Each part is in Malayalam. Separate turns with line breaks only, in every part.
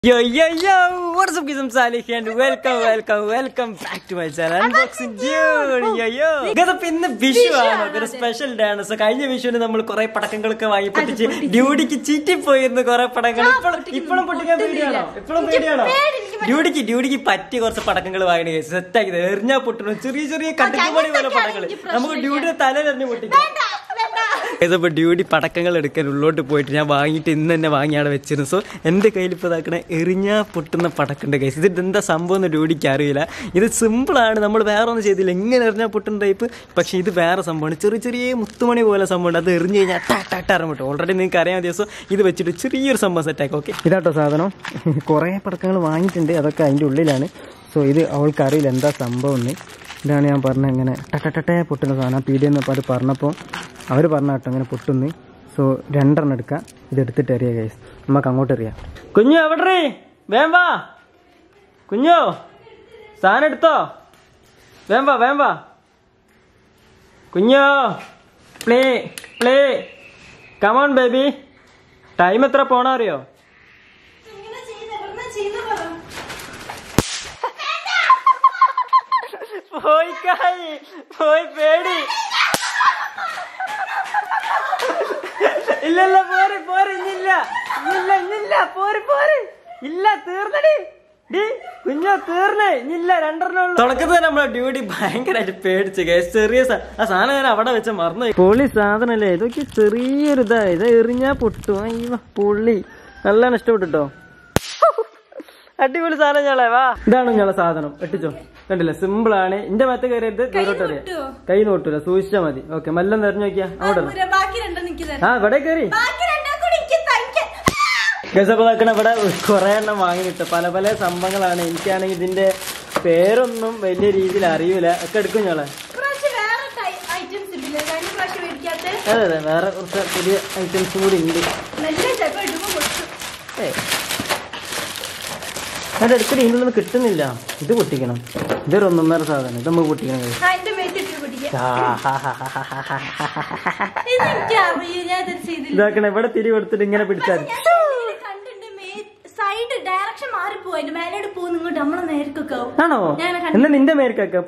Yo yo yo, what's up guys? I'm Salih and welcome, welcome, welcome back to my channel Unboxing Dude. Yo yo. Guys, അപ്പൊ ഇന്ന് വിഷു ആണ് ഒരു സ്പെഷ്യൽ ഡേ ആണ് സോ കഴിഞ്ഞ വിഷുവിന് നമ്മൾ കുറെ പടക്കങ്ങളൊക്കെ വാങ്ങി പൊട്ടിച്ച് ഡ്യൂട്ടിക്ക് ചീറ്റിപ്പോയിരുന്നു കുറെ പടങ്ങൾ ഇപ്പോഴും ഇപ്പോഴും പൊട്ടിക്കാൻ പേടിയാണോ ഇപ്പോഴും പേടിയാണോ ഡ്യൂട്ടിക്ക് ഡ്യൂട്ടിക്ക് പറ്റിയ കുറച്ച് പടക്കങ്ങൾ വാങ്ങി സെറ്റ് ആക്കി എറിഞ്ഞാ പൊട്ടണം ചെറിയ ചെറിയ കട്ടുകുമണി പോലെ പടക്കങ്ങൾ നമുക്ക് ഡ്യൂട്ടിയുടെ തലയിലെറിഞ്ഞ് പൊട്ടിക്കാം ഇതിപ്പോ ഡ്യൂട്ടി പടക്കങ്ങൾ എടുക്കാൻ ഉള്ളോട്ട് പോയിട്ട് ഞാൻ വാങ്ങിയിട്ട് ഇന്ന് തന്നെ വാങ്ങി അവിടെ വെച്ചിരുന്നു സോ എന്റെ കയ്യിൽ ഇപ്പോൾ ഇതാക്കണ എറിഞ്ഞാ പൊട്ടുന്ന പടക്കുണ്ട് കൈസ് ഇത് എന്താ സംഭവം എന്ന് ഡ്യൂട്ടിക്ക് അറിയില്ല ഇത് സിമ്പിളാണ് നമ്മൾ വേറെ ഒന്നും ചെയ്തില്ല എങ്ങനെ എറിഞ്ഞാൽ പൊട്ടുന്ന ടൈപ്പ് പക്ഷേ ഇത് വേറെ സംഭവമാണ് ചെറിയ ചെറിയ മുത്തുമണി പോലെ സംഭവമുണ്ട് അത് എറിഞ്ഞ് കഴിഞ്ഞാൽ ടാട്ടാറ് പൊട്ടും ഓൾറെഡി നിങ്ങൾക്ക് അറിയാൻ ദിവസം ഇത് വെച്ചിട്ട് ചെറിയൊരു സംഭവം സെറ്റാക്കി ഓക്കെ ഇതാട്ടോ സാധനം കുറേ പടക്കങ്ങൾ വാങ്ങിയിട്ടുണ്ട് അതൊക്കെ അതിൻ്റെ ഉള്ളിലാണ് സോ ഇത് അവൾക്ക് അറിയില്ല എന്താ സംഭവം എന്ന് ഇതാണ് ഞാൻ പറഞ്ഞ ഇങ്ങനെ ടട്ടട്ടേ പൊട്ടുന്ന സാധനം പി ഡി എന്ന് അത് പറഞ്ഞപ്പോൾ അവർ പറഞ്ഞ കേട്ടോ ഇങ്ങനെ പൊട്ടുന്നു സോ രണ്ടെണ്ണം എടുക്കാം ഇത് എടുത്തിട്ട് എറിയാം ഗൈസ് നമുക്ക് അങ്ങോട്ട് എറിയാം കുഞ്ഞു എവിടെ വേം വാ കുഞ്ഞു സാധനം എടുത്തോ വേം വാ വേം വാ കുഞ്ഞോ play play come on baby time എത്ര പോണോ അറിയോ പോയി കായ് പോയി പേടി ഇല്ല ഇല്ല പോര് പോര് ഇന്നില്ല ഇന്നില്ല ഇന്നില്ല പോര് പോര് ഇല്ല തീർന്നടി ഡി കുഞ്ഞോ തീർന്നേ ഇന്നില്ല രണ്ടെണ്ണം ഉള്ളു തുടക്കത്തിൽ തന്നെ നമ്മളെ ഡ്യൂട്ടി ഭയങ്കരമായിട്ട് പേടിച്ച് കേസ് ചെറിയ സാ- ആ സാധനം ഞാൻ അവിടെ വെച്ച മറന്നു പൊളി സാധനല്ലേ ഇതൊക്കെ ചെറിയൊരു ഇതാ ഇത് എറിഞ്ഞാ പൊട്ടു അയ്യോ പൊള്ളി നല്ലോണം ഇഷ്ടപ്പെട്ടോ അടിപൊളി സാധനം ഞങ്ങളെ വാ ഇതാണ് ഞങ്ങളെ സാധനം എട്ടിച്ചോ കണ്ടില്ല സിമ്പിൾ ആണ് എന്റെ മറ്റേ കയറിയത് ദൂരോട്ട് അറിയാം കൈ നോട്ടൂല സൂക്ഷിച്ചാ മതി ഓക്കെ മെല്ലെ നിറഞ്ഞു നോക്കിയാ അങ്ങോട്ട് ഇറങ്ങ്.
ബാക്കി രണ്ടെണ്ണം എനിക്ക് തരാം
ആ ഇവിടെ കയറി
ബാക്കി രണ്ടാം കൂടി എനിക്ക് തയ്ക്കാൻ
ഗസപ്പതാക്കണ ഇവിടെ കുറെ എണ്ണം വാങ്ങി കിട്ടും പല പല സംഭവങ്ങളാണ് എനിക്കാണെങ്കിൽ ഇതിന്റെ പേരൊന്നും വലിയ രീതിയിൽ അറിയൂല ഒക്കെ എടുക്കും ഞങ്ങളെ
പ്രാവശ്യം വേറെ ഐറ്റംസ് ഇല്ലേ കഴിഞ്ഞ പ്രാവശ്യം മേടിക്കാത്ത
അതെ അതെ വേറെ കുറച്ച് പുതിയ ഐറ്റംസും കൂടി ഉണ്ട്
നല്ല ചിലപ്പോ ഇടുമ്പോ കൊടുത്തു
ഏ അത് എടുക്കടി ഇതിനൊന്നും കിട്ടുന്നില്ല ഇത് പൊട്ടിക്കണം ഇതൊരു ഒന്നൊന്നര സാധനം ഇത് നമുക്ക് പൊട്ടിക്കണം guys.
ആ എന്റെ മേത്തിട്ട് പിടിക്കാം
ആ, ഹാ, ഹാ, ഹാ, ഹാ, ഹാ, ഹാ, ഹാ, ഹാ, ഹാ.
ഇത് എനിക്ക് അറിയാം ഞാൻ ഇത് ചെയ്തില്ല
ഇതാക്കണ ഇവിടെ തിരി കൊടുത്തിട്ട് ഇങ്ങനെ പിടിച്ചാൽ
ഞാൻ ഇതില് കണ്ടിട്ട് സൈഡ് ഡയറക്ഷൻ മാറിപ്പോ അതിന്റെ മേലോട്ട് പോകുന്ന ഇങ്ങോട്ട് നമ്മളെ നേർക്കൊക്കെ ആവും
ആണോ
ഞാൻ
എന്നാ നിന്റെ മേൽക്കാക്കാം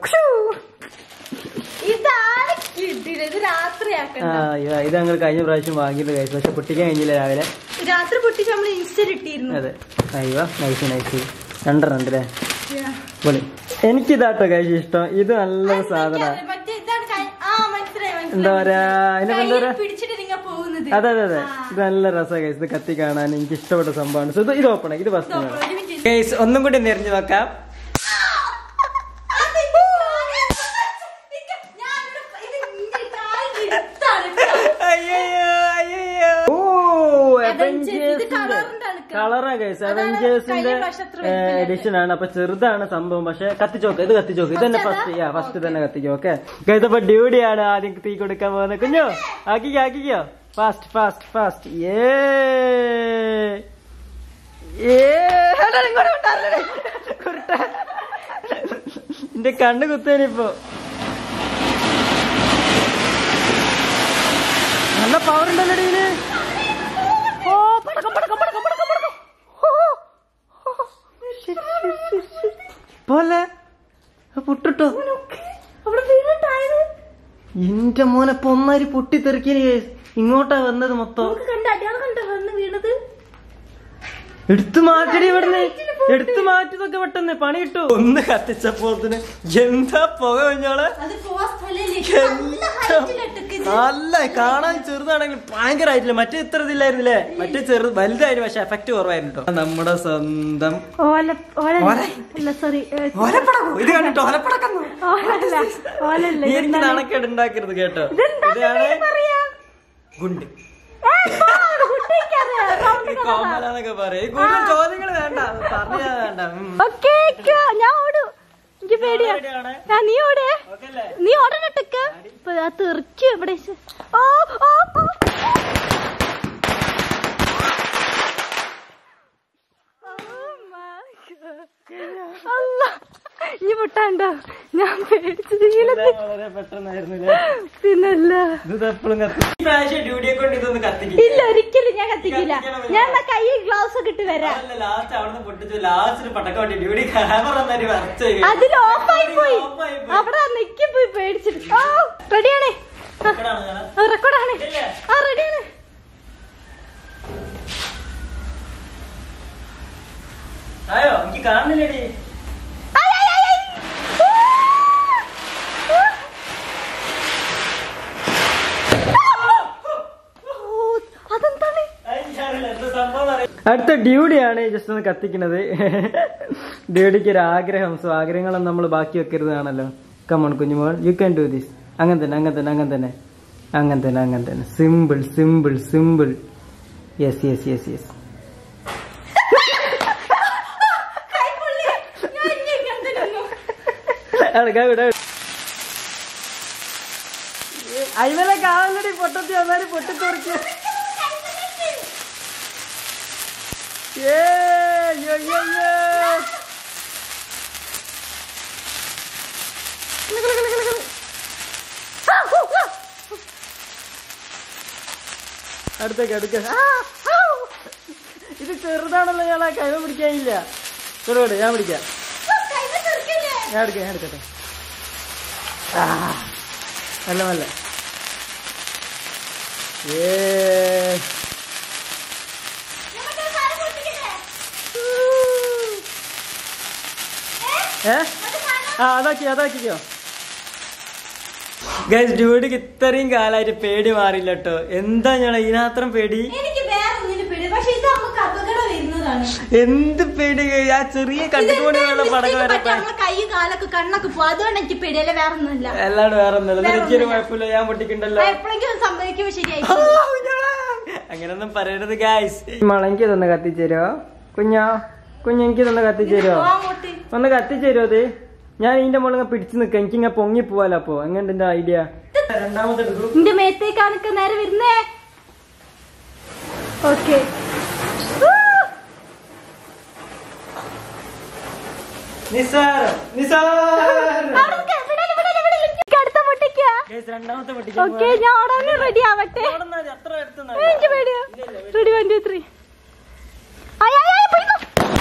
ഇതാണ് കിട്ടില്ല ഇത് രാത്രി
ആ
ആക്കണ്ട
ഇതാ, ഇത് ഞങ്ങൾ കഴിഞ്ഞ പ്രാവശ്യം വാങ്ങിയത് കഴിച്ചു പക്ഷെ പൊട്ടിക്കാൻ കഴിഞ്ഞില്ല രാവിലെ
രാത്രി പൊട്ടിച്ച് നമ്മൾ ഇൻസ്റ്റയിൽ ഇട്ടിരുന്നു
അതെ അയ്യോ നൈസ് നൈസ് രണ്ടെണ്ണം ഉണ്ട് അല്ലേ പൊളി എനിക്കിതാട്ടോ കഴിച്ചു ഇഷ്ടം ഇത് നല്ലൊരു സാധന
മറ്റേ ഇതാണ് കൈ- ആ മനസ്സിലായി മനസ്സിലായി
എന്താ പറയാ അതിന്റെ എന്താ പറയാ
കയ്യിൽ പിടിച്ചിട്ട് നിങ്ങൾ പോകുന്നത്
അതെ അതെ അതെ ഇത് നല്ല രസമാണ് ഗൈസ് ഇത് കത്തി കാണാൻ എനിക്ക് ഇഷ്ടപ്പെട്ട സംഭവമാണ് So, ഇത് ഇത് ഓപ്പൺ ഇത് ഫസ്റ്റ്
ഒരു മിനിറ്റ്
ഗൈസ് ഒന്നും കൂടി നിറഞ്ഞു നോക്കാം അയ്യോ അയ്യോ ഓ
ഇത് കളറിന്റെ
കളറാ ഗൈസ് അവഞ്ചേഴ്സിന്റെ
കഴിഞ്ഞ പ്രാവശ്യം അത്ര വലുപ്പമില്ലാത്ത.
എഡിഷൻ ആണ് അപ്പൊ ചെറുതാണ് സംഭവം പക്ഷെ കത്തിച്ചോക്ക് ഇത് കത്തിച്ചോക്ക് ഇത് തന്നെ ഫസ്റ്റ് യാ ഫസ്റ്റ് തന്നെ കത്തിക്കോ ഓക്കെ ഗൈസ് അപ്പൊ ഡ്യൂട്ടിയാണ് ആദ്യം തീ കൊടുക്കാൻ പോകുന്നത് കുഞ്ഞോ ആക്കിക്കോ ആക്കിക്കോ ഫാസ്റ്റ് ഫാസ്റ്റ് ഫാസ്റ്റ് ഏ ഏ എടാ, ഇങ്ങോട്ട് കൊണ്ടുവരല്ലേ? കുരുട്ടാ. എന്റെ കണ്ണ് കുത്തേനിപ്പോ നല്ല പവർ ഉണ്ടല്ലോ ഇതിന് ഓ പടക്കം പടക്കം പടക്കം പടക്കം പടക്കം ഓ, ഓ, shit, shit, shit, shit. പോലെ പൊട്ടിട്ടോ
അവിടെ വീണിട്ടായത്
എന്റെ മോനെ പൊന്നാരി പൊട്ടിത്തെറിക്കിന് ഇങ്ങോട്ടാ വന്നത് മൊത്തം
നമുക്ക് കണ്ട അടയാളം കണ്ട വന്ന് വീണത്
എടുത്തു മാറ്റടി ഇവിടുന്ന് എടുത്തു മാറ്റിയതൊക്കെ പെട്ടെന്ന് പണി കിട്ടു ഒന്ന് കത്തിച്ചപ്പോത്തിന് എന്താ പുക കഴിഞ്ഞോളെ
അത് പോവാ സ്ഥലല്ലേ നല്ല ഹൈറ്റിലിട്ടൊക്കെ ഇത്.
നല്ല കാണാൻ ചെറുതാണെങ്കിൽ ഭയങ്കരമായിട്ടില്ല മറ്റേ ഇത്ര ഇതില്ലായിരുന്നില്ലേ മറ്റേ ചെറു വലുതായിരുന്നു പക്ഷെ എഫക്ട് കുറവായിരുന്നു കേട്ടോ നമ്മുടെ സ്വന്തം
ഓല ഓല
ഓല?
അല്ല സോറി
ഓലപ്പടക്കോ ഇത് കണ്ടിട്ടോ ഓലപ്പടക്കുന്നു
ഓലല്ല ഓലല്ല
നീ എനിക്ക് നാണക്കേട് ഉണ്ടാക്കരുത് കേട്ടോ ഇതാണ് ഗുണ്ട് ഈ കോമലാന്നൊക്കെ പറയും കൂടുതൽ ചോദ്യങ്ങൾ വേണ്ട പറഞ്ഞാ വേണ്ട ഉം.
ഓക്കെ ഞാൻ ഓടും എനിക്ക് പേടിയാ
Ready ആണേ?
ആ, നീ ഓടേ
Okay അല്ലേ?
നീ ഓടണട്ടക്ക് തെറിക്കും ഇവിടെ ശ്ശെ. ഓ, ഓ, ഓ. Oh my God. അല്ലാ. ഇനി പൊട്ടാണ്ടോ ഞാൻ പേടിച്ചു ശീലത്തിൽ
വളരെ പെട്ടെന്നായിരുന്നില്ലേ
പിന്നല്ല
ഇത് എപ്പോഴും കത്തി ഈ പ്രാവശ്യം ഡ്യൂട്ടിയെ കൊണ്ട് ഇതൊന്ന് കത്തിക്കില്ല
ഇല്ല ഒരിക്കലും ഞാൻ കത്തിക്കില്ല ഞാൻ എന്നാ കൈ ഗ്ലൗസ് ഒക്കെ ഇട്ട് വരാം
ലാസ്റ്റ് അവിടുന്ന് പൊട്ടിച്ചു ലാസ്റ്റ് പടക്കം പൊട്ടി ഡ്യൂട്ടി ക്യാമറ നന്നായിട്ട് വരച്ചു
അതിൽ ഓഫായി പോയി അവിടെ നിക്കി പോയി പേടിച്ചിട്ട് ഓ റെഡിയാണ് റെക്കോർഡാണ് ആ റെഡിയാണ്
ആയോ എനിക്ക് കാണുന്നില്ലേടി
അതെന്താണ്
അടുത്ത ഡ്യൂഡിയാണ് ജസ്റ്റ് ഒന്ന് കത്തിക്കുന്നത് ഡ്യൂഡിക്ക് ഒരു ആഗ്രഹം സോ ആഗ്രഹങ്ങളൊന്നും നമ്മൾ ബാക്കി വെക്കരുതാണല്ലോ കമോൺ കുഞ്ഞുമോൾ യു ക്യാൻ ഡു ദിസ് അങ്ങനെ തന്നെ അങ്ങനെ തന്നെ അങ്ങനെ തന്നെ അങ്ങനെ തന്നെ അങ്ങനെ തന്നെ simple simple simple yes yes yes yes അയിമലൊക്കെ ആവല്ലടി പൊട്ടത്തി വന്നാലും പൊട്ടിത്തെറിക്കുക Yeah, yeah, yeah, yeah. അടുത്തേക്ക് അടുക്ക ഇത് ചെറുതാണല്ലോ ഞാൻ ആ കഴിവ് പിടിക്കാനില്ല ചെറുപാട് ഞാൻ പിടിക്കാം ഞാൻ എടുക്കാം ഞാൻ എടുക്കട്ടെ ആ, നല്ല നല്ല ഏ ഏ ആ അതാക്കി അതാക്കിക്കോ ഗൈസ് ഡ്യൂഡിക്ക് ഇത്രയും കാലായിട്ട് പേടി മാറില്ല കേട്ടോ എന്താ ഞാൻ ഇതിനത്രം പേടി
എനിക്ക് വേറെ ഒന്നിനും പേടി പക്ഷെ ഇത് നമുക്ക് അപകടം വരുന്നതാണ്
എന്ത് പേടി ആ ചെറിയ കണ്ടുകൊണ്ടുള്ള പടക്കം വരെ
നമ്മളെ കൈ കാലൊക്കെ കണ്ണൊക്കെ പോകും അതുകൊണ്ട് എനിക്ക് പേടിയല്ല വേറെ ഒന്നുമില്ല
അല്ലാണ്ട് വേറെ ഒന്നുമില്ല എനിക്കൊരു കുഴപ്പമില്ല ഞാൻ പൊട്ടിക്കണ്ടല്ലോ
എപ്പോഴെങ്കിലും സംഭവിക്കുമ്പോ ശരിയായി
അങ്ങനൊന്നും പറയരുത് ഗായ്സ് മളങ്കി തന്നെ കത്തിച്ചേരോ കുഞ്ഞാ കുഞ്ഞ് എനിക്ക് തന്നെ കത്തിച്ചേരോ
അങ്ങോട്ട്
ഒന്ന് കത്തിച്ചേരോ അത് ഞാൻ ഇതിന്റെ മുകളിൽ പിടിച്ചു നിക്ക എനിക്ക് ഇങ്ങനെ പൊങ്ങി പോവാലോ അപ്പൊ എങ്ങനെ എന്റെ ഐഡിയ രണ്ടാമത്തെ എടുക്കൂ
നിന്റെ മേത്തേക്കാണൊക്കെ നേരെ വരുന്നേ ഓക്കെ
നിസാരം നിസാരം
അടുത്ത പൊട്ടിക്കാ
Guys, രണ്ടാമത്തെ പൊട്ടിക്കാൻ
ഓക്കെ ഞാൻ ഓടാൻ റെഡി ആവട്ടെ
പോവാ. അത്ര അടുത്തുനിന്ന്
എനിക്ക് പേടിയോ റെഡി വൺ ടു ത്രീ ആയ ആയ ആയ പോയിക്കോ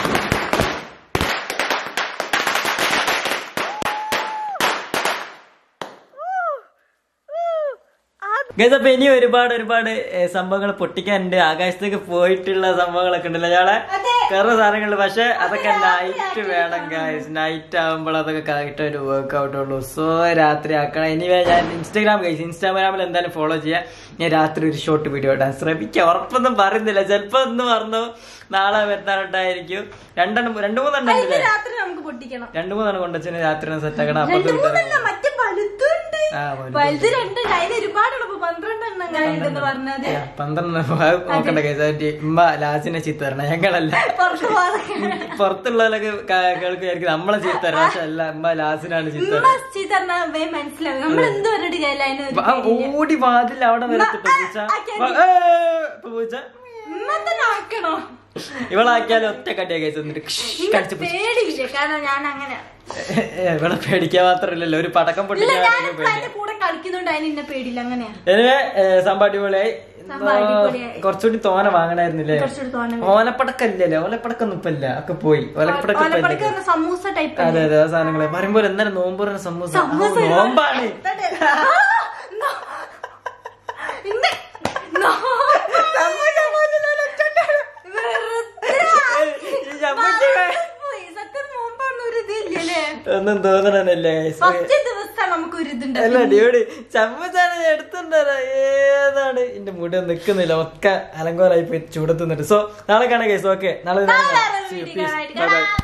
ഗൈസ് അപ്പൊ ഇനി ഒരുപാട് ഒരുപാട് സംഭവങ്ങൾ പൊട്ടിക്കാനുണ്ട് ആകാശത്തേക്ക് പോയിട്ടുള്ള സംഭവങ്ങളൊക്കെ ഉണ്ടല്ലോ ഞങ്ങളെ
അതെ.
കുറെ സാധനങ്ങളുണ്ട് പക്ഷെ അതൊക്കെ നൈറ്റ് വേണം ഗൈസ് നൈറ്റ് ആകുമ്പോൾ അതൊക്കെ കറക്റ്റ് ഒരു വർക്ക്ഔട്ട് ഉള്ളൂ സോ രാത്രി ആക്കണം ഇനി ഞാൻ ഇൻസ്റ്റാഗ്രാം ഗൈസ് ഇൻസ്റ്റാഗ്രാമിൽ എന്തായാലും ഫോളോ ചെയ്യാം ഞാൻ രാത്രി ഒരു ഷോർട്ട് വീഡിയോ ഇടാൻ ശ്രമിക്കാം ഉറപ്പൊന്നും പറയുന്നില്ല ചിലപ്പോ ഒന്ന് പറഞ്ഞു നാളെ വരുത്താനുണ്ടായിരിക്കും രണ്ടെണ്ണം രണ്ടു മൂന്നെണ്ണം
ഇന്ന്
ഉണ്ടല്ലേ
രാത്രി നമുക്ക് പൊട്ടിക്കണം
രണ്ടു മൂന്നെണ്ണം കൊണ്ടുവച്ചു രാത്രി സെറ്റ് ആക്കണം അപ്പൊ
രണ്ട്
അത്
മൂന്നെണ്ണം
വിട്ടാൽ
മറ്റേ വലുതുണ്ട്
ആ, വലുതുണ്ട്.
വലുത് രണ്ടുണ്ട് അതിന് ഒരുപാടുണ്ട് ഇപ്പൊ പന്ത്രണ്ടെണ്ണം കഴിഞ്ഞിട്ടെന്ന് പറഞ്ഞത്
ആ, പന്ത്രണ്ട് നോക്കണ്ട കേസാറ്റി ഉമ്മ ലാസിനെ ചീത്ത തരണം ഞങ്ങളല്ല
പുറത്ത് പോകാതെ
പുറത്തുള്ളവരൊക്കെ ക- കേൾക്കുമായിരിക്കും നമ്മളെ ചീത്ത തരണം പക്ഷെ അല്ല ഉമ്മ ലാസിനാണ് ചീത്ത
ഉമ്മ
തരണം
ചീത്തറിഞ്ഞാ വേ മനസ്സിലാവും നമ്മൾ എന്ത് പറഞ്ഞിട്ട് കാര്യമില്ല അതിന് ഒരു
ആ,
പേടിയില്ല.
ഓടി വാതിൽ അവിടെ വരത്തിട്ട്
ആ,
പൂച്ച
ആ, കേറി.
വാ, ഏ, ഇപ്പൊ പൂച്ച
ഉമ്മ തന്നെ ആക്കണോ
ഇവളാക്കിയാലും ഒറ്റ കടിയാ കഴിച്ചു എന്നിട്ട്
എനിക്ക്
കടിച്ചു പൂച്ച
പേടിയില്ല കാരണം ഞാൻ അങ്ങനെ
ഇവിടെ പേടിക്കാൻ മാത്രല്ലല്ലോ ഒരു പടക്കം
ഇല്ല ഞാൻ
പൊട്ടിക്കാൻ
ഇപ്പൊ അതിന്റെ കൂടെ കളിക്കുന്നുണ്ട് അതിന് എന്നെ പേടിയില്ല അങ്ങനെയാ
എനിവേ സംഭവം അടിപൊളിയായി
സംഭവം അടിപൊളിയായി.
കുറച്ചുകൂടി തോന വാങ്ങണായിരുന്നില്ലേ
കുറച്ചുകൂടി തോനെ
ഓലപ്പടക്കല്ലല്ലേ ഓലപ്പടക്കൊന്നും ഇപ്പൊ ഇല്ല ഒക്കെ പോയി ഓലപ്പടക്കം ഇപ്പൊ
ഓലപ്പടക്ക
ഇല്ല.
സമൂസ ടൈപ്പ്
അതെ അതെ ആ സാധനങ്ങളെ പറയുമ്പോൾ എന്തായാലും നോമ്പ് പറയുന്ന സമൂസ ആ,
സമൂസ
നോമ്പാണ് ഈ ചമ്മന്തി വേ-
സത്യം നോമ്പാണ് ഒരു ഇതില്ലല്ലേ
ഒന്നും തോന്നണല്ലേ
ഫസ്റ്റ് ദിവസം നമുക്ക് ഒരു ഇതുണ്ട്
അല്ല ഡ്യൂടി ചമ്മച്ചാണ് എടുത്തിട്ടുണ്ടോ ഏതാണ് എന്റെ മുടി നിക്കുന്നില്ല ഒക്കെ അലങ്കോലായി പോയി ചൂടത്തുന്നുണ്ട് സോ നാളെ കാണാം കേസ് ഓക്കെ നാളെ
നാളെ വേറൊരു വീഡിയോ കാണാനായിട്ട്
ബൈ ബൈ
കാണാം.